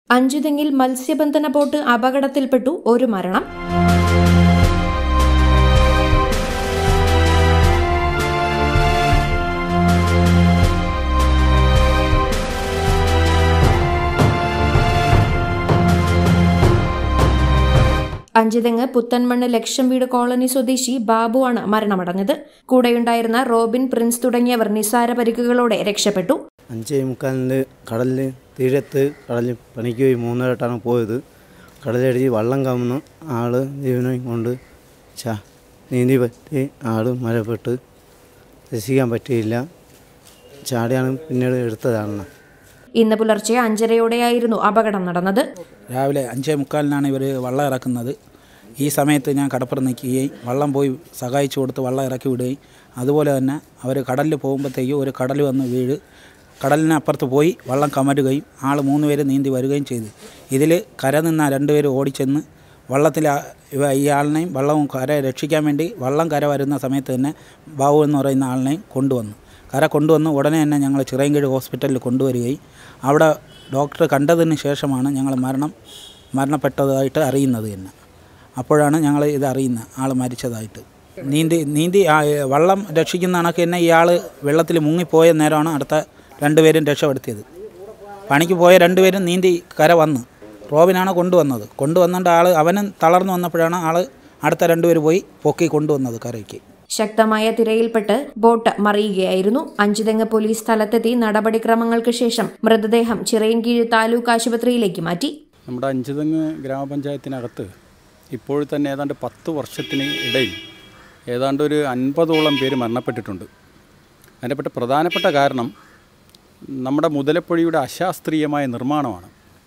അഞ്ചുതെങ്ങിൽ മത്സ്യബന്ധന ബോട്ട് അപകടത്തിൽപ്പെട്ടു ഒരു മരണം അഞ്ചുതെങ്ങ് പുത്തൻമണ്ണ് ലക്ഷം വീട് കോളനി സ്വദേശി ബാബുവാണ് മരണമടഞ്ഞത് കൂടെയുണ്ടായിരുന്ന റോബിൻ പ്രിൻസ് തുടങ്ങിയവർ നിസാര പരിക്കുകളോടെ രക്ഷപ്പെട്ടു അഞ്ചേ മുക്കാലിന് കടലിൽ തീരത്ത് കടലിൽ പണിക്ക് പോയി മൂന്നരട്ടാണ് പോയത് കടലടിച്ച് വള്ളം കമന്ന് ആൾ ജീവനെയും കൊണ്ട് ചാ നീന്തി പറ്റി ആൾ മരപ്പെട്ട് രസിക്കാൻ പറ്റിയില്ല ചാടിയാണ് പിന്നീട് എടുത്തതാണ് ഇന്ന് പുലർച്ചെ അഞ്ചരയോടെയായിരുന്നു അപകടം നടന്നത് രാവിലെ അഞ്ചേ മുക്കാലിനാണ് ഇവർ വള്ളം ഇറക്കുന്നത് ഈ സമയത്ത് ഞാൻ കടപ്പുറം നിൽക്കുകയും വള്ളം പോയി സഹായിച്ചു കൊടുത്ത് വള്ളം ഇറക്കി വിടുകയും അതുപോലെ തന്നെ അവർ കടലിൽ പോകുമ്പോഴത്തേക്കും ഒരു കടൽ വന്ന് വീട് കടലിനപ്പുറത്ത് പോയി വള്ളം കമരുകയും ആൾ മൂന്ന് പേര് നീന്തി വരികയും ചെയ്തു ഇതിൽ കര നിന്ന രണ്ടുപേർ ഓടിച്ചെന്ന് വള്ളത്തിൽ ആ- ഇവ ഈ ആളിനെയും വള്ളവും കര രക്ഷിക്കാൻ വേണ്ടി വള്ളം കര വരുന്ന സമയത്ത് തന്നെ ബാബു എന്ന് പറയുന്ന ആളിനെയും കൊണ്ടുവന്നു കര കൊണ്ടുവന്ന് ഉടനെ തന്നെ ഞങ്ങൾ ചിറയൻകീഴ് ഹോസ്പിറ്റലിൽ കൊണ്ടുവരികയും അവിടെ ഡോക്ടർ കണ്ടതിന് ശേഷമാണ് ഞങ്ങൾ മരണം മരണപ്പെട്ടതായിട്ട് അറിയുന്നത് തന്നെ അപ്പോഴാണ് ഞങ്ങൾ ഇത് അറിയുന്നത് ആൾ മരിച്ചതായിട്ട് നീന്തി നീന്തി ആ, ഏ, വള്ളം രക്ഷിക്കുന്ന കണക്ക് തന്നെ ഇയാൾ വെള്ളത്തിൽ മുങ്ങിപ്പോയ നേരമാണ് അടുത്ത രണ്ടുപേരും രക്ഷപ്പെടുത്തിയത് പണിക്ക് പോയ രണ്ടുപേരും നീന്തി കര വന്ന് റോബിനാണ് കൊണ്ടുവന്നത് കൊണ്ടുവന്നിട്ട് ആൾ അവനും തളർന്നു വന്നപ്പോഴാണ് ആൾ അടുത്ത രണ്ടുപേർ പോയി പൊക്കി കൊണ്ടുവന്നത് കരയ്ക്ക് ശക്തമായ തിരയിൽപ്പെട്ട് ബോട്ട് മറിയുകയായിരുന്നു അഞ്ചുതെങ്ങ് പോലീസ് സ്ഥലത്തെത്തി നടപടിക്രമങ്ങൾക്ക് ശേഷം മൃതദേഹം ചിറയൻകീഴ് താലൂക്ക് ആശുപത്രിയിലേക്ക് മാറ്റി നമ്മുടെ അഞ്ചുതെങ്ങ് ഗ്രാമപഞ്ചായത്തിനകത്ത് ഇപ്പോൾ തന്നെ ഏതാണ്ട് പത്ത് വർഷത്തിന് ഇടയിൽ ഏതാണ്ട് ഒരു അൻപതോളം പേര് മരണപ്പെട്ടിട്ടുണ്ട് അതിനെപ്പറ്റി പ്രധാനപ്പെട്ട കാരണം നമ്മുടെ മുതലപ്പൊഴിയുടെ അശാസ്ത്രീയമായ നിർമ്മാണമാണ്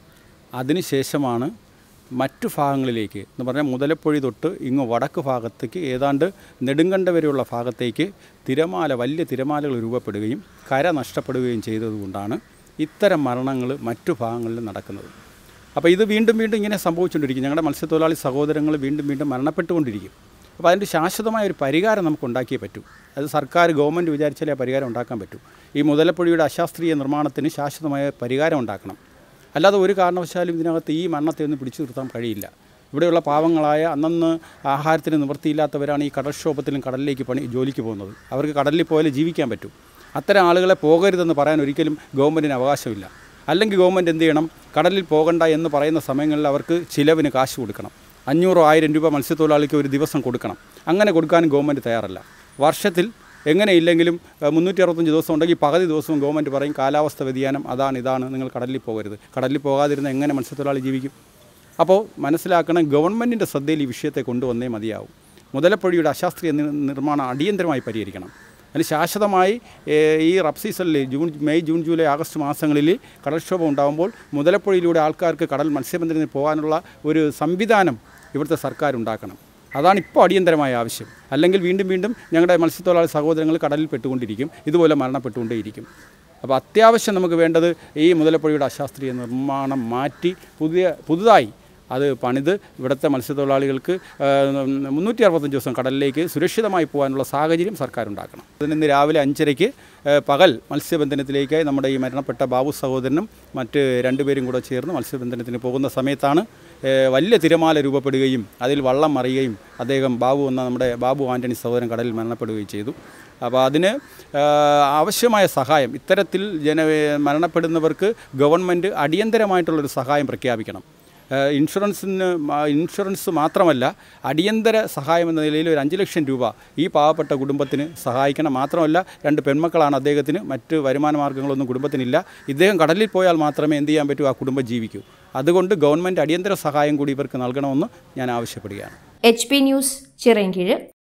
അതിനുശേഷമാണ് മറ്റു ഭാഗങ്ങളിലേക്ക് എന്ന് പറഞ്ഞാൽ മുതലപ്പൊഴി തൊട്ട് ഇങ്ങ് വടക്ക് ഭാഗത്തേക്ക് ഏതാണ്ട് നെടുങ്കണ്ട വരെയുള്ള ഭാഗത്തേക്ക് തിരമാല വലിയ തിരമാലകൾ രൂപപ്പെടുകയും കര നഷ്ടപ്പെടുകയും ചെയ്തതുകൊണ്ടാണ് ഇത്തരം മരണങ്ങൾ മറ്റു ഭാഗങ്ങളിൽ നടക്കുന്നത് അപ്പോൾ ഇത് വീണ്ടും വീണ്ടും ഇങ്ങനെ സംഭവിച്ചുകൊണ്ടിരിക്കും ഞങ്ങളുടെ മത്സ്യത്തൊഴിലാളി സഹോദരങ്ങൾ വീണ്ടും വീണ്ടും മരണപ്പെട്ടുകൊണ്ടിരിക്കും അപ്പോൾ അതിൻ്റെ ശാശ്വതമായ ഒരു പരിഹാരം നമുക്ക് ഉണ്ടാക്കിയേ പറ്റൂ അത് സർക്കാർ ഗവൺമെൻറ് വിചാരിച്ചാലേ ആ പരിഹാരം ഉണ്ടാക്കാൻ പറ്റൂ ഈ മുതലപ്പൊഴിയുടെ അശാസ്ത്രീയ നിർമ്മാണത്തിന് ശാശ്വതമായ പരിഹാരം ഉണ്ടാക്കണം അല്ലാതെ ഒരു കാരണവശാലും ഇതിനകത്ത് ഈ മരണത്തെ ഒന്നും പിടിച്ചു നിർത്താൻ കഴിയില്ല ഇവിടെയുള്ള പാവങ്ങളായ അന്നന്ന് ആഹാരത്തിന് നിവൃത്തിയില്ലാത്തവരാണ് ഈ കടൽക്ഷോഭത്തിലും കടലിലേക്ക് പണി ജോലിക്ക് പോകുന്നത് അവർക്ക് കടലിൽ പോയാലേ ജീവിക്കാൻ പറ്റൂ അത്തരം ആളുകളെ പോകരുതെന്ന് പറയാൻ ഒരിക്കലും ഗവൺമെൻറ്റിന് അവകാശമില്ല അല്ലെങ്കിൽ ഗവൺമെൻറ് എന്ത് ചെയ്യണം കടലിൽ പോകണ്ട എന്ന് പറയുന്ന സമയങ്ങളിൽ അവർക്ക് ചിലവിന് കാശ് കൊടുക്കണം അഞ്ഞൂറോ ആയിരം രൂപ മത്സ്യത്തൊഴിലാളിക്ക് ഒരു ദിവസം കൊടുക്കണം അങ്ങനെ കൊടുക്കാനും ഗവൺമെൻറ് തയ്യാറല്ല വർഷത്തിൽ എങ്ങനെയില്ലെങ്കിലും ഏഹ്, മുന്നൂറ്റി അറുപത്തഞ്ച് ദിവസം ഉണ്ടെങ്കിൽ പകുതി ദിവസവും ഗവൺമെൻറ് പറയും കാലാവസ്ഥ വ്യതിയാനം അതാണ് ഇതാണ് നിങ്ങൾ കടലിൽ പോകരുത് കടലിൽ പോകാതിരുന്ന എങ്ങനെ മത്സ്യത്തൊഴിലാളി ജീവിക്കും അപ്പോൾ മനസ്സിലാക്കണം ഗവൺമെൻറ്റിൻ്റെ ശ്രദ്ധയിൽ ഈ വിഷയത്തെ കൊണ്ടുവന്നേ മതിയാവും മുതലപ്പൊഴിയുടെ അശാസ്ത്രീയ നി- നിർമ്മാണം അടിയന്തരമായി പരിഹരിക്കണം അതിന് ശാശ്വതമായി ഏഹ്, ഈ റബ് സീസണിൽ June May June July August മാസങ്ങളിൽ കടൽക്ഷോഭം ഉണ്ടാകുമ്പോൾ മുതലപ്പൊഴിയിലൂടെ ആൾക്കാർക്ക് കടൽ മത്സ്യബന്ധനത്തിന് പോകാനുള്ള ഒരു സംവിധാനം ഇവിടുത്തെ സർക്കാർ ഉണ്ടാക്കണം അതാണ് ഇപ്പോൾ അടിയന്തരമായ ആവശ്യം അല്ലെങ്കിൽ വീണ്ടും വീണ്ടും ഞങ്ങളുടെ മത്സ്യത്തൊഴിലാളി സഹോദരങ്ങൾ കടലിൽ പെട്ടുകൊണ്ടിരിക്കും ഇതുപോലെ മരണപ്പെട്ടുകൊണ്ടേയിരിക്കും അപ്പോൾ അത്യാവശ്യം നമുക്ക് വേണ്ടത് ഈ മുതലപ്പൊഴിയുടെ അശാസ്ത്രീയ നിർമ്മാണം മാറ്റി പുതിയ പുതുതായി അത് പണിത് ഇവിടുത്തെ മത്സ്യത്തൊഴിലാളികൾക്ക് മുന്നൂറ്റി അറുപത്തഞ്ച് ദിവസം കടലിലേക്ക് സുരക്ഷിതമായി പോകാനുള്ള സാഹചര്യം സർക്കാർ ഉണ്ടാക്കണം അതിന് രാവിലെ അഞ്ചരയ്ക്ക് ഏഹ്, പകൽ മത്സ്യബന്ധനത്തിലേക്കായി നമ്മുടെ ഈ മരണപ്പെട്ട ബാബു സഹോദരനും മറ്റ് രണ്ടുപേരും കൂടെ ചേർന്ന് മത്സ്യബന്ധനത്തിന് പോകുന്ന സമയത്താണ് ഏഹ്, വലിയ തിരമാല രൂപപ്പെടുകയും അതിൽ വള്ളം മറിയുകയും അദ്ദേഹം ബാബു എന്ന നമ്മുടെ ബാബു ആൻ്റണി സഹോദരൻ കടലിൽ മരണപ്പെടുകയും ചെയ്തു അപ്പോൾ അതിന് ആഹ്, ആവശ്യമായ സഹായം ഇത്തരത്തിൽ ജന മരണപ്പെടുന്നവർക്ക് ഗവൺമെൻറ് അടിയന്തരമായിട്ടുള്ളൊരു സഹായം പ്രഖ്യാപിക്കണം ഏഹ്, ഇൻഷുറൻസിന് മ- ഇൻഷുറൻസ് മാത്രമല്ല അടിയന്തര സഹായം എന്ന നിലയിൽ ഒരു അഞ്ച് ലക്ഷം രൂപ ഈ പാവപ്പെട്ട കുടുംബത്തിന് സഹായിക്കണം മാത്രമല്ല രണ്ട് പെൺമക്കളാണ് അദ്ദേഹത്തിന് മറ്റ് വരുമാന മാർഗ്ഗങ്ങളൊന്നും കുടുംബത്തിനില്ല ഇദ്ദേഹം കടലിൽ പോയാൽ മാത്രമേ എന്ത് ചെയ്യാൻ പറ്റൂ ആ കുടുംബം ജീവിക്കൂ അതുകൊണ്ട് ഗവൺമെൻറ് അടിയന്തര സഹായം കൂടി ഇവർക്ക് നൽകണമെന്ന് ഞാൻ ആവശ്യപ്പെടുകയാണ് എച്ച് പി ന്യൂസ് ചിറയൻകീഴ്